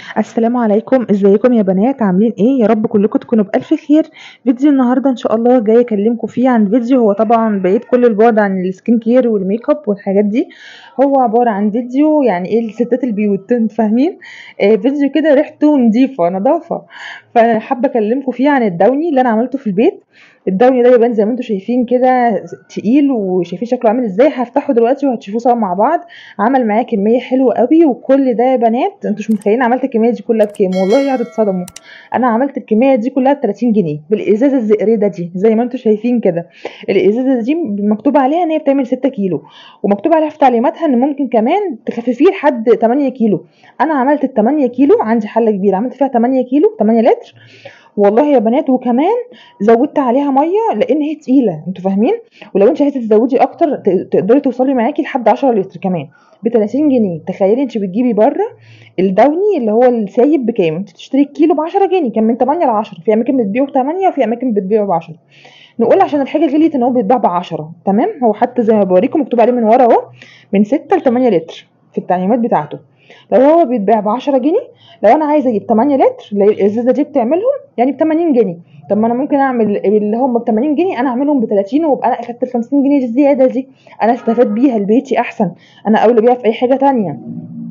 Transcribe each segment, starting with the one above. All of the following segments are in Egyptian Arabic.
السلام عليكم ازيكم يا بنات عاملين ايه يا رب كلكم تكونوا بالف خير فيديو النهارده ان شاء الله جاي اكلمكم فيه عن فيديو هو طبعا بعيد كل البعد عن السكين كير والميك اب والحاجات دي هو عباره عن فيديو يعني ايه لستات البيوت انتوا فاهمين آه فيديو كده ريحته نظيفه نظافه فحابه اكلمكم فيه عن الدوني اللي انا عملته في البيت الدوني ده يبان زي ما انتم شايفين كده تقيل وشايفين شكله عامل ازاي هفتحه دلوقتي وهتشوفوه سوا مع بعض عمل معايا كميه حلوه قوي وكل ده يا بنات انتوا مش متخيلين عملت الكميه دي كلها بكام والله هتتصدموا انا عملت الكميه دي كلها ب 30 جنيه بالازازه الزئريده دي زي ما انتم شايفين كده الازازه دي مكتوب عليها ان هي بتعمل 6 كيلو ومكتوب عليها في تعليماتها ان ممكن كمان تخففيه لحد 8 كيلو انا عملت ال 8 كيلو عندي حله كبيره عملت فيها 8 كيلو 8 لتر والله يا بنات وكمان زودت عليها ميه لان هي تقيله انتوا فاهمين ولو انت عايزه تزودي اكتر تقدري توصلي معاكي لحد 10 لتر كمان ب 30 جنيه تخيلي انت بتجيبي بره الدوني اللي هو السايب بكام انت تشتري الكيلو ب 10 جنيه كان من 8 ل 10 في اماكن بتبيعه ب 8 وفي اماكن بتبيعه ب 10 نقول عشان الحاجه غليت ان هو بيتباع ب 10 تمام هو حتى زي ما بوريكم مكتوب عليه من ورا اهو من 6 ل 8 لتر في التعليمات بتاعته لو هو بيتباع ب 10 جنيه لو انا عايزه اجيب 8 لتر اللي الازازه دي بتعملهم يعني ب 80 جنيه طب ما انا ممكن اعمل اللي هم ب 80 جنيه انا اعملهم ب 30 وابقى انا اخدت ال 50 جنيه الزياده دي انا استفاد بيها لبيتي احسن انا اولى بيها في اي حاجه تانية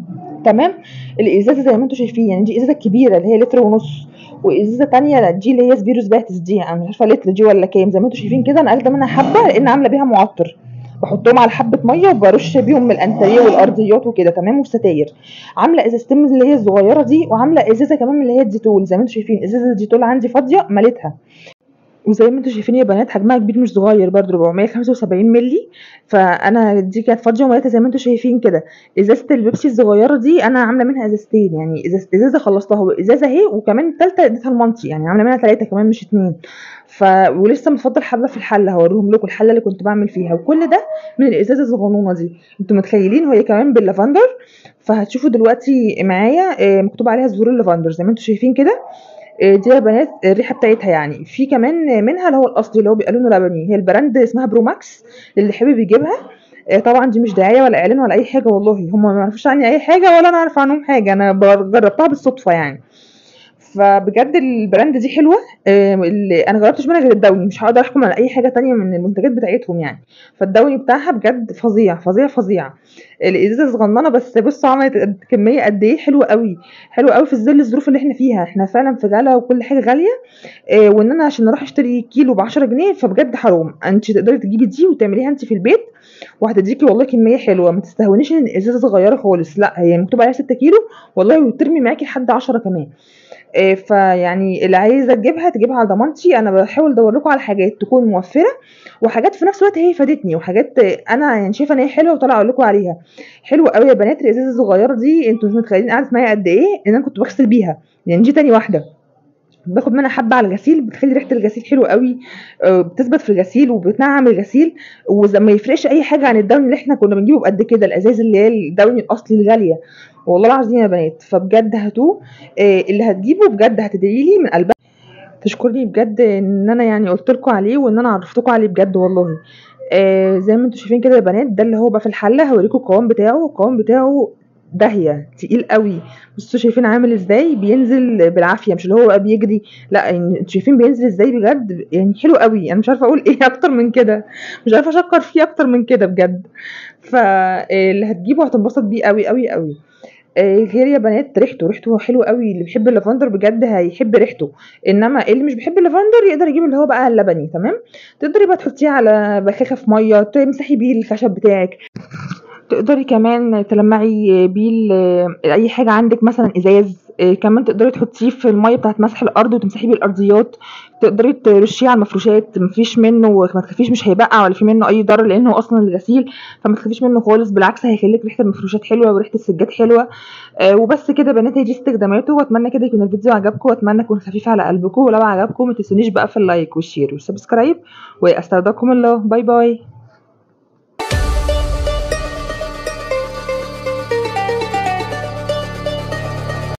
تمام الازازه زي ما انتم شايفين يعني دي ازازه كبيره اللي هي لتر ونص وازازه تانية دي اللي هي سبيروس باتس دي انا مش عارفه لتر دي ولا كام زي ما انتم شايفين كده انا اخده منها حبه لان عامله بيها معطر بحطهم على حبه ميه وبرش بيهم من الانتريه والارضيات وكده تمام والستاير عامله ازازتين اللي هي الصغيره دي وعامله ازازه كمان اللي هي الديتول زي ما انتم شايفين ازازه الديتول عندي فاضيه مليتها وزي ما انتم شايفين يا بنات حجمها كبير مش صغير برده 475 مللي فانا دي كانت فاضيه ومليتها زي ما انتم شايفين كده ازازه البيبسي الصغيره دي انا عامله منها ازازتين يعني ازازه خلصتها وازازه اهي وكمان الثالثه اديتها لمامتي يعني عامله منها ثلاثه كمان مش اتنين ف ولسه مفضل حبه في الحله هوريهم لكم الحله اللي كنت بعمل فيها وكل ده من الازازه الصغنونه دي انتوا متخيلين وهي كمان باللافندر فهتشوفوا دلوقتي معايا مكتوب عليها زهور اللافندر زي ما انتم شايفين كده دي يا بنات الريحه بتاعتها يعني في كمان منها اللي هو الاصلي اللي هو بيبقى لونه لبني هي البراند اسمها بروماكس اللي حابب يجيبها طبعا دي مش دعايه ولا اعلان ولا اي حاجه والله هم ما يعرفوش عني اي حاجه ولا انا اعرف عنهم حاجه انا جربتها بالصدفه يعني فبجد البراند دي حلوه اللي انا جربتش منها غير الدوني مش هقدر احكم على اي حاجه تانية من المنتجات بتاعتهم يعني فالدوني بتاعها بجد فظيع فظيع فظيع الازازه صغننه بس بصوا عملت كميه قد ايه حلوه قوي حلوه قوي في ظل الظروف اللي احنا فيها احنا فعلا في غلا وكل حاجه غاليه اه وان انا عشان اروح اشتري كيلو ب 10 جنيه فبجد حرام انت تقدري تجيبي دي وتعمليها انت في البيت وهتديكي والله كميه حلوه ما تستهونيش ان الازازه صغيره خالص لا هي مكتوب عليها 6 كيلو والله وترمي معاكي لحد 10 كمان إيه فيعني اللي عايزه تجيبها تجيبها على ضمانتي انا بحاول ادور لكم على حاجات تكون موفره وحاجات في نفس الوقت هي فادتني وحاجات انا يعني شايفه ان هي حلوه وطالعه اقول لكم عليها حلوه قوي يا بنات الازازه الصغيره دي انتوا مش متخيلين قعدت معايا قد ايه ان انا كنت بغسل بيها يعني دي تاني واحده باخد منها حبه على الغسيل بتخلي ريحه الغسيل حلوه قوي بتثبت في الغسيل وبتنعم الغسيل وما يفرقش اي حاجه عن الدوني اللي احنا كنا بنجيبه بقد كده الازاز اللي هي الدوني الاصلي الغاليه والله العظيم يا بنات فبجد هاتوه اللي هتجيبه بجد هتدعي لي من قلبها تشكرني بجد ان انا يعني قلت لكم عليه وان انا عرفتكم عليه بجد والله آه زي ما انتم شايفين كده يا بنات ده اللي هو بقى في الحله هوريكم القوام بتاعه القوام بتاعه داهيه تقيل قوي بصوا شايفين عامل ازاي بينزل بالعافيه مش اللي هو بقى بيجري لا يعني شايفين بينزل ازاي بجد يعني حلو قوي انا مش عارفه اقول ايه اكتر من كده مش عارفه اشكر فيه اكتر من كده بجد فاللي هتجيبه هتنبسط بيه قوي قوي قوي غير يا بنات ريحته ريحته حلوه قوي اللي بيحب اللافندر بجد هيحب ريحته انما اللي مش بيحب اللافندر يقدر يجيب اللي هو بقى اللبني تمام تقدري بقى تحطيه على بخاخه في ميه تمسحي بيه الخشب بتاعك تقدري كمان تلمعي بيه اي حاجه عندك مثلا ازاز كمان تقدري تحطيه في الميه بتاعت مسح الارض وتمسحي بيه الارضيات تقدري ترشيه على المفروشات مفيش منه ما تخافيش مش هيبقع ولا في منه اي ضرر لانه اصلا الغسيل فما تخافيش منه خالص بالعكس هيخليك ريحه المفروشات حلوه وريحه السجاد حلوه آه وبس كده بنات هي دي استخداماته واتمنى كده يكون الفيديو عجبكم واتمنى يكون خفيف على قلبكم ولو عجبكم ما تنسونيش بقى في اللايك والشير والسبسكرايب واستودعكم الله باي باي